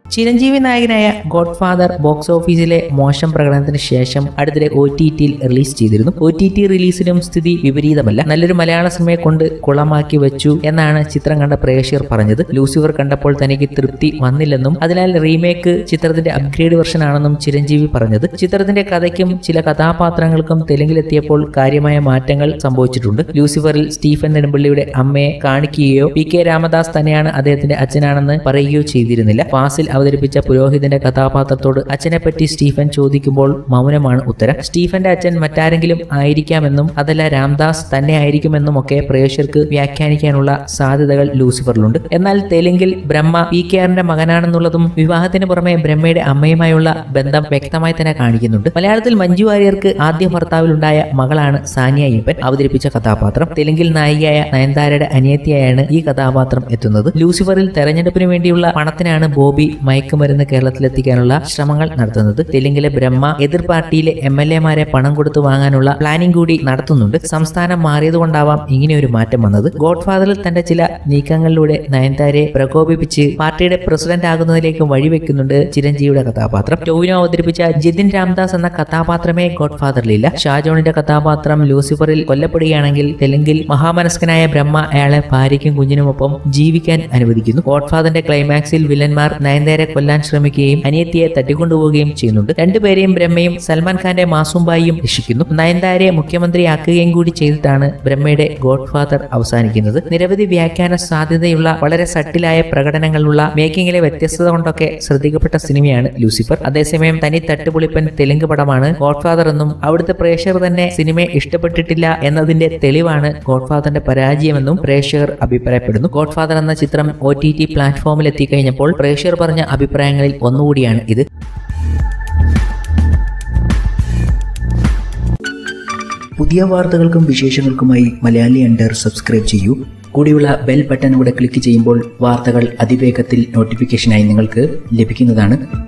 ചിരഞ്ജീവി നായകനായ God father box ഓഫീസിലെ മോശം പ്രകടനത്തിന് ശേഷം അടുത്തിടെ ഒ ടി ടിയിൽ റിലീസ് ചെയ്തിരുന്നു ഒ ടി ടി റിലീസിലും സ്ഥിതി വിപരീതമല്ല നല്ലൊരു മലയാള സിനിമയെ കൊണ്ട് കുളമാക്കി വെച്ചു എന്നാണ് ചിത്രം കണ്ട പ്രേക്ഷകർ പറഞ്ഞത് ലൂസിഫർ കണ്ടപ്പോൾ തനിക്ക് തൃപ്തി വന്നില്ലെന്നും അതിനാൽ റീമേക്ക് ചിത്രത്തിന്റെ അപ്ഗ്രേഡ് വെർഷൻ ആണെന്നും ചിരഞ്ജീവി പറഞ്ഞത് ചിത്രത്തിന്റെ കഥയ്ക്കും ചില കഥാപാത്രങ്ങൾക്കും തെലുങ്കിലെത്തിയപ്പോൾ കാര്യമായ മാറ്റങ്ങൾ സംഭവിച്ചിട്ടുണ്ട് ലൂസിഫറിൽ സ്റ്റീഫൻ നെടുമ്പള്ളിയുടെ അമ്മയെ കാണിക്കുകയോ പി കെ രാമദാസ് തന്നെയാണ് അദ്ദേഹത്തിന്റെ അച്ഛനാണെന്ന് പറയുകയോ ചെയ്തിരുന്നില്ല ഫാസിൽ അവതരിപ്പിച്ച പുരോഹിതന്റെ കഥാപാത്രത്തോട് അച്ഛനെ പറ്റി സ്റ്റീഫൻ ചോദിക്കുമ്പോൾ മൗനമാണ് ഉത്തരം സ്റ്റീഫന്റെ അച്ഛൻ മറ്റാരെങ്കിലും ആയിരിക്കാമെന്നും അതല്ല രാംദാസ് തന്നെ ആയിരിക്കുമെന്നും ഒക്കെ പ്രേക്ഷകർക്ക് വ്യാഖ്യാനിക്കാനുള്ള സാധ്യതകൾ ലൂസിഫറിലുണ്ട് എന്നാൽ തെലുങ്കിൽ ബ്രഹ്മ പി കെ ആറിന്റെ മകനാണെന്നുള്ളതും വിവാഹത്തിന് പുറമെ ബ്രഹ്മയുടെ അമ്മയുമായുള്ള ബന്ധം വ്യക്തമായി തന്നെ കാണിക്കുന്നുണ്ട് മലയാളത്തിൽ മഞ്ജു വാര്യർക്ക് ആദ്യ ഭർത്താവിലുണ്ടായ മകളാണ് സാനിയ അയ്യപ്പൻ അവതരിപ്പിച്ച കഥാപാത്രം തെലുങ്കിൽ നായികയായ നയൻതാരയുടെ അനിയത്തിയായാണ് ഈ കഥാപാത്രം എത്തുന്നത് ലൂസിഫറിൽ തെരഞ്ഞെടുപ്പിന് വേണ്ടിയുള്ള പണത്തിനാണ് ബോബി മയക്കുമരുന്ന് കേരളത്തിലെത്തിക്കാനുള്ള ശ്രമങ്ങൾ നടത്തുന്നത് തെലുങ്കിലെ ബ്രഹ്മ എതിർ പാർട്ടിയിലെ എം എൽ എമാരെ പണം കൊടുത്തു വാങ്ങാനുള്ള പ്ലാനിംഗ് കൂടി നടത്തുന്നുണ്ട് സംസ്ഥാനം മാറിയതുകൊണ്ടാവാം ഇങ്ങനെ ഒരു മാറ്റം വന്നത് ഗോഡ് ഫാദറിൽ തന്റെ ചില നീക്കങ്ങളിലൂടെ നയൻതാരെ പ്രകോപിപ്പിച്ച് പാർട്ടിയുടെ പ്രസിഡന്റ് ആകുന്നതിലേക്ക് വഴിവെക്കുന്നുണ്ട് ചിരഞ്ജീവിയുടെ കഥാപാത്രം ടോവിനോ അവതരിപ്പിച്ച ജിതിൻ രാംദാസ് എന്ന കഥാപാത്രമേ ഗോഡ് ഫാദറിലില്ല ഷാജോണിന്റെ കഥാപാത്രം ലൂസിഫറിൽ കൊല്ലപ്പെടുകയാണെങ്കിൽ തെലുങ്കിൽ മഹാമനസ്കനായ ബ്രഹ്മ അയാളെ ഭാര്യയ്ക്കും കുഞ്ഞിനുമൊപ്പം ജീവിക്കാൻ അനുവദിക്കുന്നു ഗോഡ് ഫാദറിന്റെ ക്ലൈമാക്സിൽ വില്ലന്മാർ നയൻതാരെ കൊല്ലാൻ ശ്രമിക്കുകയും അനിയത്തിയെ തട്ടിക്കൊണ്ടുപോവുകയും ചെയ്യുന്നുണ്ട് രണ്ടുപേരെയും ബ്രഹ്മയും സൽമാൻ ഖാന്റെ മാസുംബായിയും രക്ഷിക്കുന്നു നയൻതാരെ മുഖ്യമന്ത്രിയാക്കുകയും കൂടി ചെയ്തിട്ടാണ് ബ്രഹ്മയുടെ ഗോഡ് ഫാദർ അവസാനിക്കുന്നത് നിരവധി വ്യാഖ്യാന സാധ്യതയുള്ള വളരെ സട്ടിലായ പ്രകടനങ്ങളുള്ള മേക്കിങ്ങിലെ വ്യത്യസ്തത കൊണ്ടൊക്കെ ശ്രദ്ധിക്കപ്പെട്ട സിനിമയാണ് ലൂസിഫർ അതേസമയം തനി തട്ടുപൊളിപ്പൻ തെലുങ്ക് പടമാണ് ഗോഡ് ഫാദർ എന്നും അവിടുത്തെ പ്രേക്ഷകർ തന്നെ സിനിമയെ ഇഷ്ടപ്പെട്ടിട്ടില്ല എന്നതിന്റെ തെളിവാണ് ഗോഡ് ഫാദറിന്റെ പരാജയമെന്നും പ്രേക്ഷകർ അഭിപ്രായപ്പെടുന്നു ഗോഡ് ഫാദർ എന്ന ചിത്രം ഒ ടി ടി പ്ലാറ്റ്ഫോമിൽ എത്തിക്കഴിഞ്ഞപ്പോൾ പ്രേക്ഷകർ പറഞ്ഞ അഭിപ്രായങ്ങളിൽ ഒന്നുകൂടിയാണ് ഇത് പുതിയ വാർത്തകൾക്കും വിശേഷങ്ങൾക്കുമായി മലയാളി അണ്ടർ സബ്സ്ക്രൈബ് ചെയ്യൂ കൂടിയുള്ള ബെൽ ബട്ടൺ കൂടെ ക്ലിക്ക് ചെയ്യുമ്പോൾ വാർത്തകൾ അതിവേഗത്തിൽ നോട്ടിഫിക്കേഷനായി നിങ്ങൾക്ക് ലഭിക്കുന്നതാണ്